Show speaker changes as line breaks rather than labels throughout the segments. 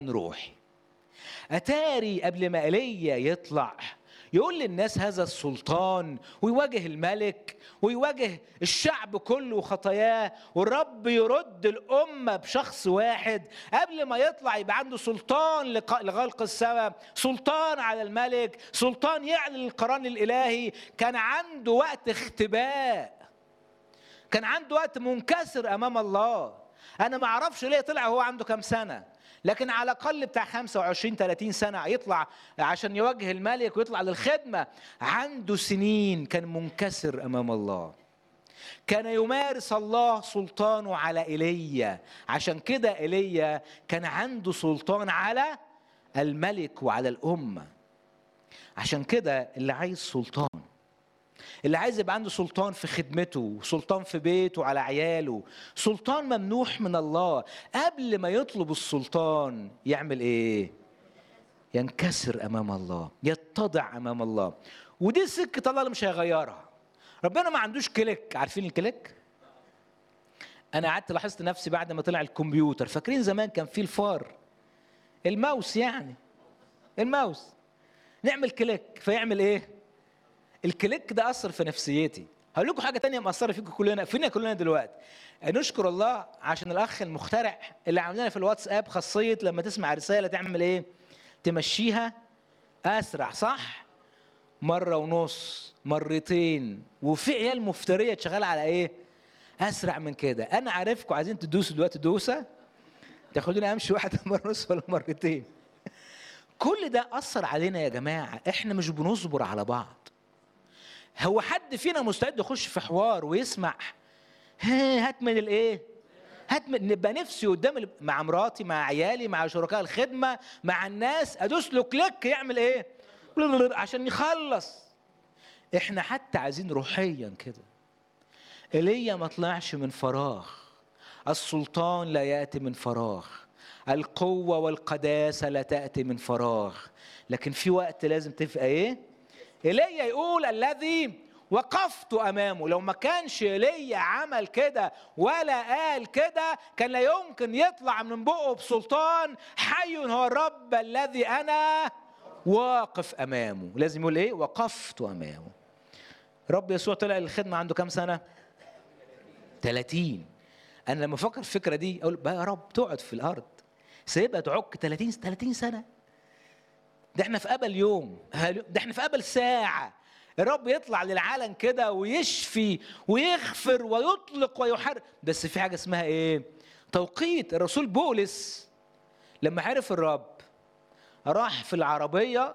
روحي اتاري قبل ما ايليا يطلع يقول للناس هذا السلطان ويواجه الملك ويواجه الشعب كله وخطاياه والرب يرد الأمة بشخص واحد قبل ما يطلع يبقى عنده سلطان لق- لغلق السماء سلطان على الملك سلطان يعلن القرآن الإلهي كان عنده وقت اختباء كان عنده وقت منكسر امام الله انا ما اعرفش ليه طلع هو عنده كام سنه لكن على الاقل بتاع 25 30 سنه يطلع عشان يواجه الملك ويطلع للخدمه عنده سنين كان منكسر امام الله كان يمارس الله سلطانه على ايليا عشان كده ايليا كان عنده سلطان على الملك وعلى الامه عشان كده اللي عايز سلطان اللي عايز يبقى عنده سلطان في خدمته سلطان في بيته على عياله سلطان ممنوح من الله قبل ما يطلب السلطان يعمل ايه ينكسر امام الله يتضع امام الله ودي سكه الله اللي مش هيغيرها ربنا ما عندوش كليك عارفين الكليك انا قعدت لاحظت نفسي بعد ما طلع الكمبيوتر فاكرين زمان كان في الفار الماوس يعني الماوس نعمل كليك فيعمل ايه الكليك ده اثر في نفسيتي هقول لكم حاجه تانية مأثره فيكم كلنا فينا كلنا دلوقتي نشكر الله عشان الاخ المخترع اللي عامل لنا في الواتساب خاصيه لما تسمع رساله تعمل ايه تمشيها اسرع صح مره ونص مرتين وفي عيال مفتريه شغاله على ايه اسرع من كده انا عارفكم عايزين تدوسوا دلوقتي دوسه تاخدوني امشي واحده مره ونص ولا مرتين كل ده اثر علينا يا جماعه احنا مش بنصبر على بعض هو حد فينا مستعد يخش في حوار ويسمع ها هات من الايه هات من نبقى نفسي قدام ال- مع مراتي مع عيالي مع شركاء الخدمه مع الناس ادوس له كليك يعمل ايه عشان يخلص احنا حتى عايزين روحيا كده ايليا ما طلعش من فراغ السلطان لا ياتي من فراغ القوه والقداسه لا تاتي من فراغ لكن في وقت لازم تبقى ايه ايليا يقول الذي وقفت امامه لو ما كانش ايليا عمل كده ولا قال كده كان لا يمكن يطلع من بقه بسلطان حي هو الرب الذي انا واقف امامه لازم يقول ايه وقفت امامه رب يسوع طلع الخدمه عنده كام سنه 30 انا لما افكر في الفكره دي اقول بقى يا رب تقعد في الارض سيبها تعك 30 30 سنه ده احنا في قبل يوم هل- ده احنا في قبل ساعة الرب يطلع للعالم كده ويشفي ويغفر ويطلق ويحرر بس في حاجة اسمها ايه توقيت الرسول بولس لما عرف الرب راح في العربية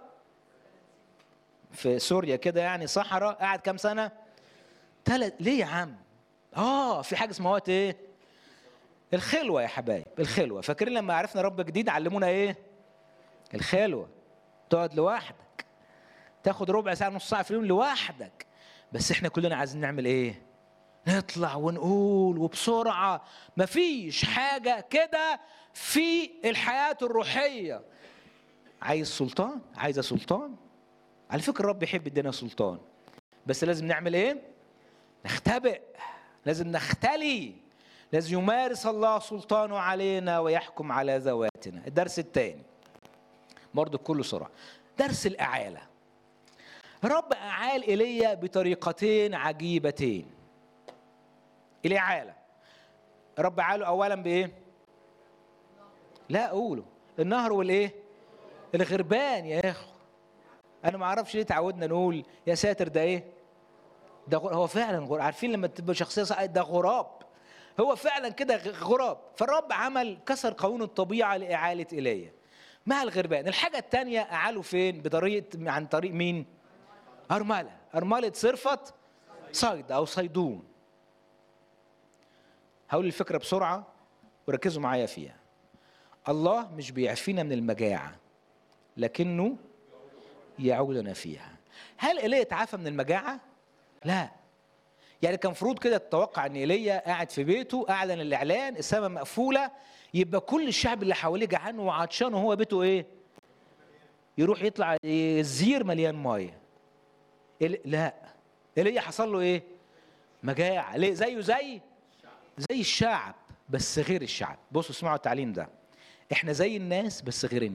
في سوريا كده يعني صحراء قعد كام سنة تلت ليه يا عم اه في حاجة اسمها وقت ايه الخلوة يا حبايب الخلوة فاكرين لما عرفنا رب جديد علمونا ايه الخلوة تقعد لوحدك تاخد ربع ساعة نص ساعة في اليوم لوحدك بس احنا كلنا عايزين نعمل ايه نطلع ونقول وبسرعة مفيش حاجة كده في الحياة الروحية عايز سلطان عايزة سلطان على فكرة الرب يحب يدينا سلطان بس لازم نعمل ايه نختبئ لازم نختلي لازم يمارس الله سلطانه علينا ويحكم على ذواتنا الدرس الثاني برضه بكل سرعة درس الإعالة رب أعال إيليا بطريقتين عجيبتين الإعالة رب أعاله أولا بإيه؟ لا أقوله النهر والإيه؟ الغربان يا إخو أنا ما أعرفش ليه تعودنا نقول يا ساتر ده إيه؟ ده غر... هو فعلا غراب عارفين لما تبقى شخصية صح ده غراب هو فعلا كده غ- غراب فالرب عمل كسر قانون الطبيعة لإعالة إيليا مع الغربان الحاجة التانية أعالوا فين بطريقة عن طريق مين أرملة أرملة صرفت صيد أو صيدون هقول الفكرة بسرعة وركزوا معايا فيها الله مش بيعفينا من المجاعة لكنه يعودنا فيها هل ايليا اتعافى من المجاعة؟ لا يعني كان المفروض كده تتوقع ان ايليا قاعد في بيته اعلن الاعلان السماء مقفوله يبقى كل الشعب اللي حواليه جعان وعطشان وهو بيته ايه؟ يروح يطلع الزير مليان ميه إل- لا ايليا حصل له ايه؟ مجاعه ليه؟ زيه زي زي الشعب بس غير الشعب بصوا اسمعوا التعليم ده احنا زي الناس بس غير الناس